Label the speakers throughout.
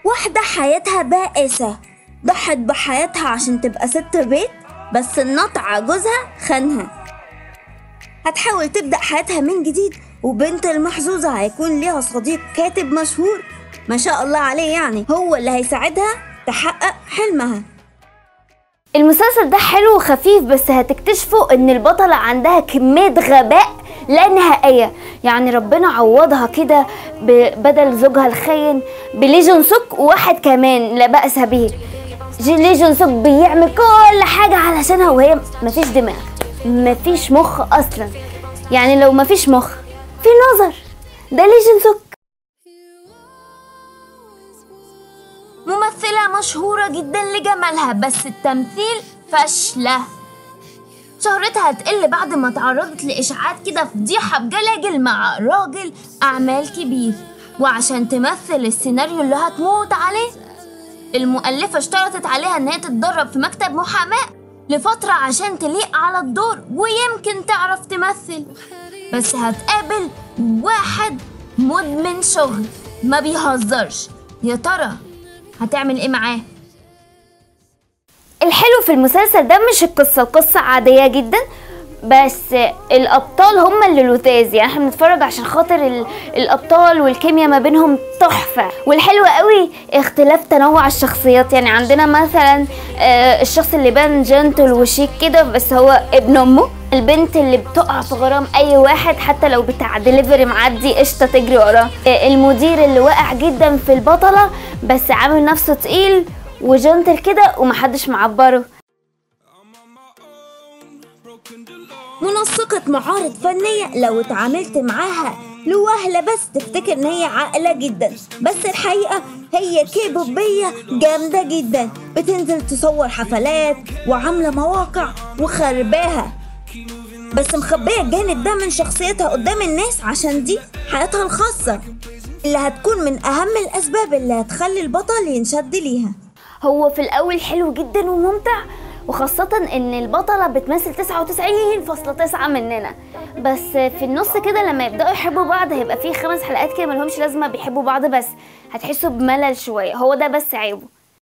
Speaker 1: واحدة حياتها بائسة ضحت بحياتها عشان تبقى ست بيت بس النطع جوزها خانها هتحاول تبدأ حياتها من جديد وبنت المحظوظة هيكون ليها صديق كاتب مشهور ما شاء الله عليه يعني هو اللي هيساعدها تحقق حلمها
Speaker 2: المسلسل ده حلو وخفيف بس هتكتشفوا ان البطلة عندها كمية غباء لا نهائية يعني ربنا عوضها كده ب- بدل زوجها الخاين بلي جون سوك وواحد كمان لا بأس به جي- لي جون سوك بيعمل كل حاجة علشانها وهي مفيش دماغ مفيش مخ أصلا يعني لو مفيش مخ في نظر ده لي جون سوك
Speaker 1: ممثلة مشهورة جدا لجمالها بس التمثيل فاشلة شهرتها هتقل بعد ما تعرضت لإشاعات كده فضيحة بجلاجل مع راجل أعمال كبير وعشان تمثل السيناريو اللي هتموت عليه المؤلفة اشترطت عليها إن هي تتدرب في مكتب محاماة لفترة عشان تليق على الدور ويمكن تعرف تمثل بس هتقابل واحد مدمن شغل ما بيهزرش يا ترى هتعمل ايه معاه
Speaker 2: الحلو في المسلسل ده مش القصة القصة عادية جدا بس الأبطال هم اللي لذاذ يعني احنا بنتفرج عشان خاطر ال- الأبطال والكيمياء ما بينهم تحفة والحلو قوي اختلاف تنوع الشخصيات يعني عندنا مثلا آه، الشخص اللي بان جنتل وشيك كده بس هو ابن أمه البنت اللي بتقع في غرام أي واحد حتى لو بتاع دليفري معدي قشطة تجري وراه آه، المدير اللي واقع جدا في البطلة بس عامل نفسه تقيل وجنتل كده ومحدش معبره
Speaker 1: منسقة معارض فنية لو اتعاملت معاها لوهلة بس تفتكر ان هي عاقلة جدا بس الحقيقة هي كيبوبية جامدة جدا بتنزل تصور حفلات وعاملة مواقع وخرباها بس مخبية الجانب ده من شخصيتها قدام الناس عشان دي حياتها الخاصة اللي هتكون من أهم الأسباب اللي هتخلي البطل ينشد ليها
Speaker 2: هو في الاول حلو جدا وممتع وخاصة ان البطلة بتمثل 99.9 مننا بس في النص كده لما يبدأوا يحبوا بعض هيبقى فيه خمس حلقات كده ملهمش لازمة بيحبوا بعض بس هتحسوا بملل شوية هو ده بس عيبه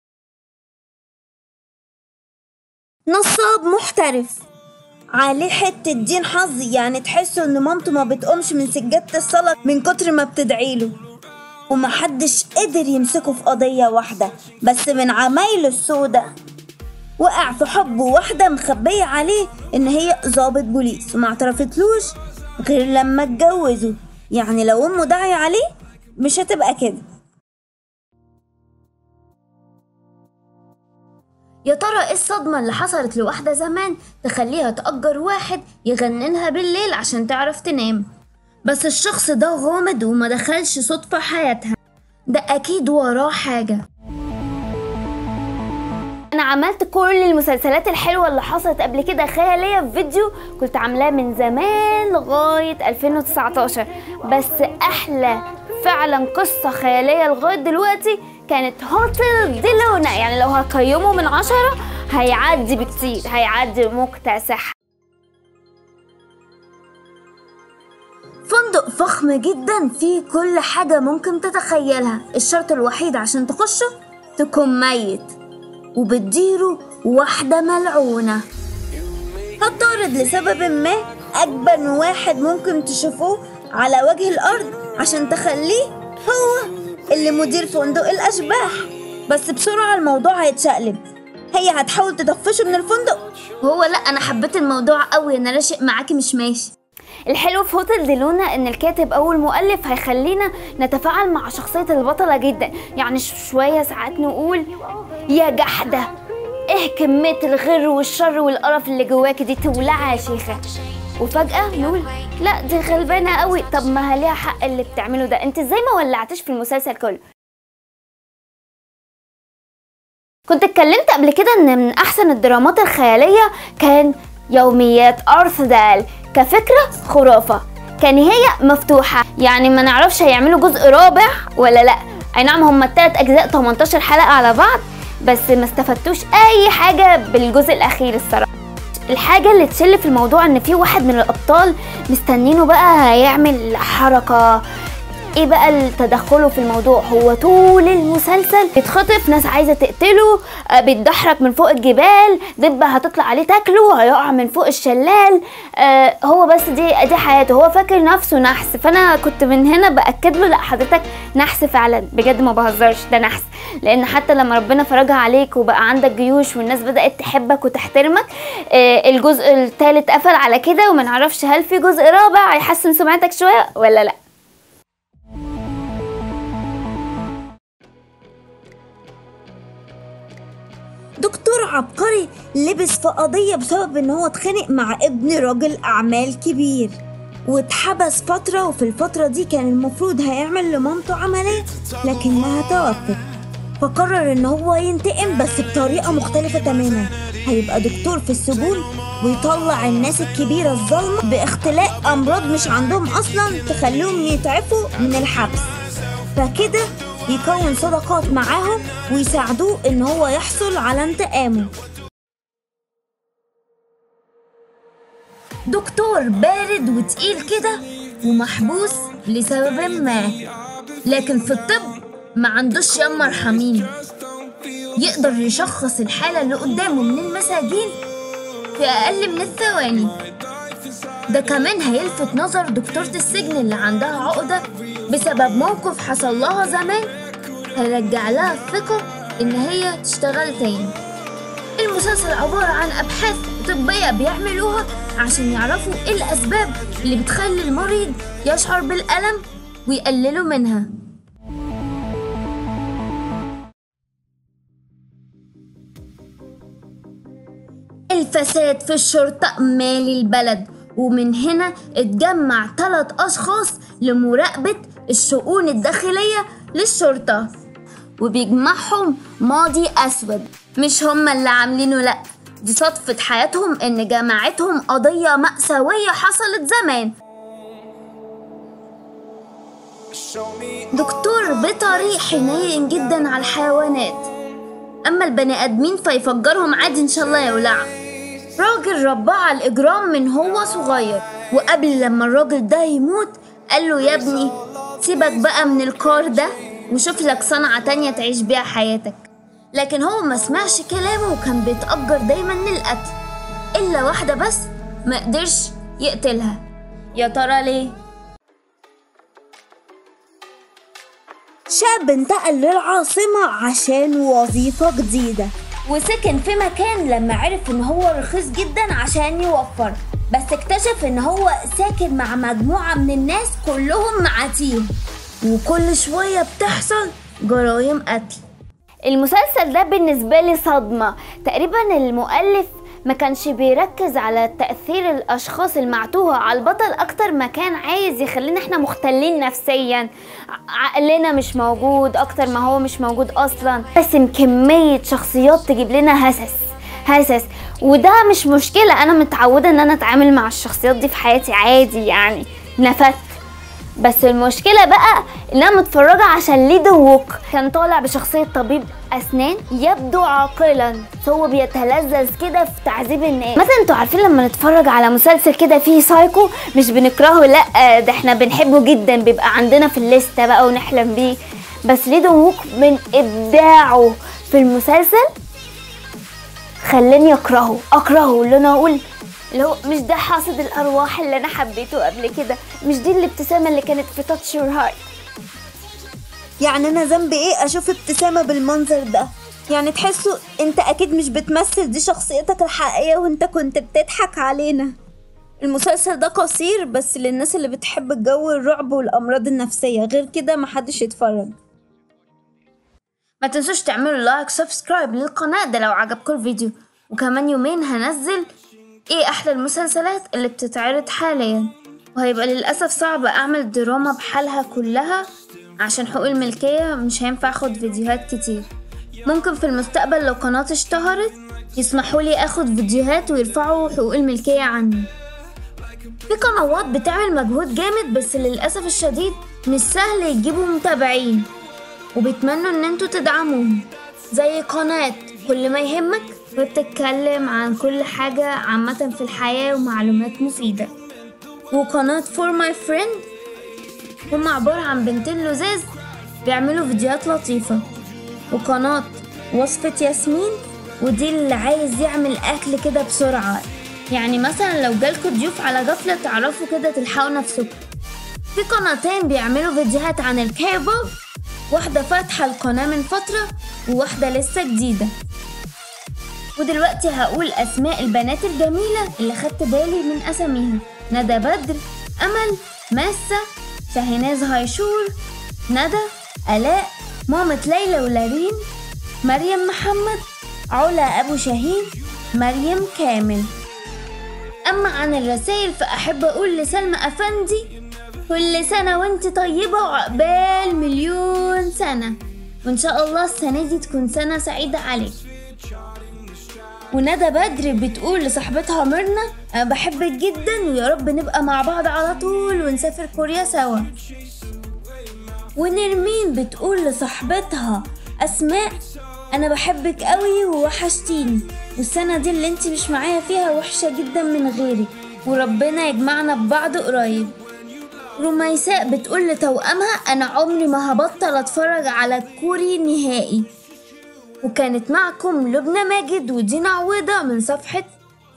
Speaker 1: نصاب محترف عليه حتة دين حظ يعني تحسوا ان مامته ما بتقومش من سجادة الصلاة من كتر ما بتدعيله ومحدش قدر يمسكه في قضية واحدة بس من عمايله السودة وقع في حب واحدة مخبية عليه ان هي ضابط بوليس وما اعترفتلوش غير لما اتجوزوا يعني لو امه داعية عليه مش هتبقى كده يا ترى ايه الصدمة اللي حصلت لواحدة زمان تخليها تأجر واحد يغننها بالليل عشان تعرف تنام بس الشخص ده غامض وما دخلش صدفة حياتها ده أكيد وراه حاجة
Speaker 2: انا عملت كل المسلسلات الحلوه اللي حصلت قبل كده خياليه في فيديو كنت عاملاه من زمان لغايه 2019 بس احلى فعلا قصه خياليه لغايه دلوقتي كانت هوتل ديلونا يعني لو هقيمه من عشرة هيعدي بكتير هيعدي مكتسح
Speaker 1: فندق فخم جدا فيه كل حاجة ممكن تتخيلها الشرط الوحيد عشان تخشه تكون ميت وبتديره واحدة ملعونة هتطارد لسبب ما أجبن واحد ممكن تشوفوه على وجه الأرض عشان تخليه هو اللي مدير فندق الأشباح بس بسرعة الموضوع هيتشقلب هي هتحاول تطفشه من الفندق وهو لا أنا حبيت الموضوع قوي أنا راشق معاكي مش ماشي
Speaker 2: الحلو في هوتل ديلونا ان الكاتب او المؤلف هيخلينا نتفاعل مع شخصيه البطله جدا يعني ش- شويه ساعات نقول يا جحده ايه كميه الغر والشر والقرف اللي جواكي دي تولعها يا شيخه وفجاه نقول لا دي غلبانه قوي طب ما ليها حق اللي بتعمله ده انت ازاي ما ولعتش في المسلسل كله كنت اتكلمت قبل كده ان من احسن الدرامات الخياليه كان يوميات ارثدال كفكره خرافه كنهايه مفتوحه يعني ما نعرفش هيعملوا جزء رابع ولا لا اي نعم هما التلات اجزاء 18 حلقه على بعض بس ما استفدتوش اي حاجه بالجزء الاخير الصراحه الحاجة اللي تشل في الموضوع ان في واحد من الابطال مستنينه بقى هيعمل حركة ايه بقى اللي تدخله في الموضوع هو طول المسلسل بيتخطف ناس عايزه تقتله آه، بيتدحرج من فوق الجبال دبه هتطلع عليه تاكله هيقع من فوق الشلال آه، هو بس دي دي حياته هو فاكر نفسه نحس فانا كنت من هنا باكد له لا حضرتك نحس فعلا بجد ما بهزرش ده نحس لان حتى لما ربنا فرجها عليك وبقى عندك جيوش والناس بدات تحبك وتحترمك آه، الجزء الثالث قفل على كده وما نعرفش هل في جزء رابع هيحسن سمعتك شويه ولا لا
Speaker 3: دكتور عبقري لبس في قضية بسبب ان هو اتخانق مع ابن راجل اعمال كبير واتحبس فترة وفي الفترة دي كان المفروض هيعمل لمامته عملية لكنها توفت فقرر ان هو ينتقم بس بطريقة مختلفة تماما هيبقى دكتور في السجون ويطلع الناس الكبيرة الظالمة باختلاء امراض مش عندهم اصلا تخليهم يتعفوا من الحبس فكده يكون صداقات معاهم ويساعدوه ان هو يحصل على انتقامه
Speaker 1: دكتور بارد وتقيل كده ومحبوس لسبب ما لكن في الطب ما عندوش يمر حميم يقدر يشخص الحالة اللي قدامه من المساجين في أقل من الثواني ده كمان هيلفت نظر دكتورة السجن اللي عندها عقدة بسبب موقف حصل لها زمان هيرجع لها الثقة إن هي تشتغل تاني المسلسل عبارة عن أبحاث طبية بيعملوها عشان يعرفوا إيه الأسباب اللي بتخلي المريض يشعر بالألم ويقللوا منها الفساد في الشرطة مالي البلد ومن هنا اتجمع ثلاث أشخاص لمراقبة الشؤون الداخلية للشرطة وبيجمعهم ماضي أسود مش هما اللي عاملينه لأ دي صدفة حياتهم إن جمعتهم قضية مأساوية حصلت زمان دكتور بيطري حنين جدا على الحيوانات أما البني آدمين فيفجرهم عادي إن شاء الله يولعوا راجل رباه على الإجرام من هو صغير وقبل لما الراجل ده يموت قال له يا ابني سيبك بقى من الكار ده وشوف لك صنعة تانية تعيش بيها حياتك لكن هو ما سمعش كلامه وكان بيتأجر دايما للقتل إلا واحدة بس ما قدرش يقتلها يا ترى ليه؟
Speaker 3: شاب انتقل للعاصمة عشان وظيفة جديدة
Speaker 1: وسكن في مكان لما عرف ان هو رخيص جدا عشان يوفر بس اكتشف ان هو ساكن مع مجموعة من الناس كلهم معاتيه وكل شوية بتحصل جرايم قتل
Speaker 2: المسلسل ده بالنسبة لي صدمة تقريبا المؤلف ما كانش بيركز على تأثير الأشخاص المعتوهة على البطل أكتر ما كان عايز يخلينا احنا مختلين نفسيا ع- عقلنا مش موجود أكتر ما هو مش موجود أصلا رسم كمية شخصيات تجيب لنا هسس هسس وده مش مشكلة أنا متعودة إن أنا أتعامل مع الشخصيات دي في حياتي عادي يعني نفدت بس المشكلة بقى ان انا متفرجة عشان لي دوك كان طالع بشخصية طبيب اسنان يبدو عاقلا بس هو بيتلذذ كده في تعذيب الناس مثلا انتوا عارفين لما نتفرج على مسلسل كده فيه سايكو مش بنكرهه لا ده احنا بنحبه جدا بيبقى عندنا في الليستة بقى ونحلم بيه بس لي دوك من ابداعه في المسلسل خلاني اكرهه اكرهه اللي انا اقول اللي هو مش ده حاصد الارواح اللي انا حبيته قبل كده مش دي الابتسامه اللي كانت في تاتش يور هارت
Speaker 3: يعني انا ذنبي ايه اشوف ابتسامة بالمنظر ده يعني تحسوا انت اكيد مش بتمثل دي شخصيتك الحقيقية وانت كنت بتضحك علينا المسلسل ده قصير بس للناس اللي بتحب الجو الرعب والامراض النفسية غير كده محدش يتفرج
Speaker 1: ما تنسوش تعملوا لايك سبسكرايب للقناة ده لو عجبكم الفيديو وكمان يومين هنزل ايه احلى المسلسلات اللي بتتعرض حاليا وهيبقى للأسف صعب اعمل دراما بحالها كلها عشان حقوق الملكية مش هينفع اخد فيديوهات كتير ممكن في المستقبل لو قناتي اشتهرت يسمحوا لي اخد فيديوهات ويرفعوا حقوق الملكية عني في قنوات بتعمل مجهود جامد بس للأسف الشديد مش سهل يجيبوا متابعين وبيتمنوا ان انتوا تدعموهم زي قناة كل ما يهمك وبتتكلم عن كل حاجة عامة في الحياة ومعلومات مفيدة وقناة فور ماي فريند هما عبارة عن بنتين لزاز بيعملوا فيديوهات لطيفة وقناة وصفة ياسمين ودي اللي عايز يعمل أكل كده بسرعة يعني مثلا لو جالكوا ضيوف على غفلة تعرفوا كده تلحقوا نفسكم في قناتين بيعملوا فيديوهات عن الكيبوب واحدة فاتحة القناة من فترة وواحدة لسه جديدة ودلوقتي هقول أسماء البنات الجميلة اللي خدت بالي من أساميها ندى بدر أمل ماسة شاهيناز هايشور ندى آلاء مامة ليلى ولارين مريم محمد علا أبو شاهين مريم كامل أما عن الرسائل فأحب أقول لسلمى أفندي كل سنة وانت طيبة وعقبال مليون سنة وإن شاء الله السنة دي تكون سنة سعيدة عليك وندى بدر بتقول لصاحبتها ميرنا أنا بحبك جدا ويا رب نبقى مع بعض على طول ونسافر كوريا سوا ونرمين بتقول لصاحبتها أسماء أنا بحبك قوي ووحشتيني والسنة دي اللي انت مش معايا فيها وحشة جدا من غيرك وربنا يجمعنا ببعض قريب رميساء بتقول لتوأمها أنا عمري ما هبطل أتفرج على الكوري نهائي وكانت معكم لبنى ماجد ودينا عويضة من صفحة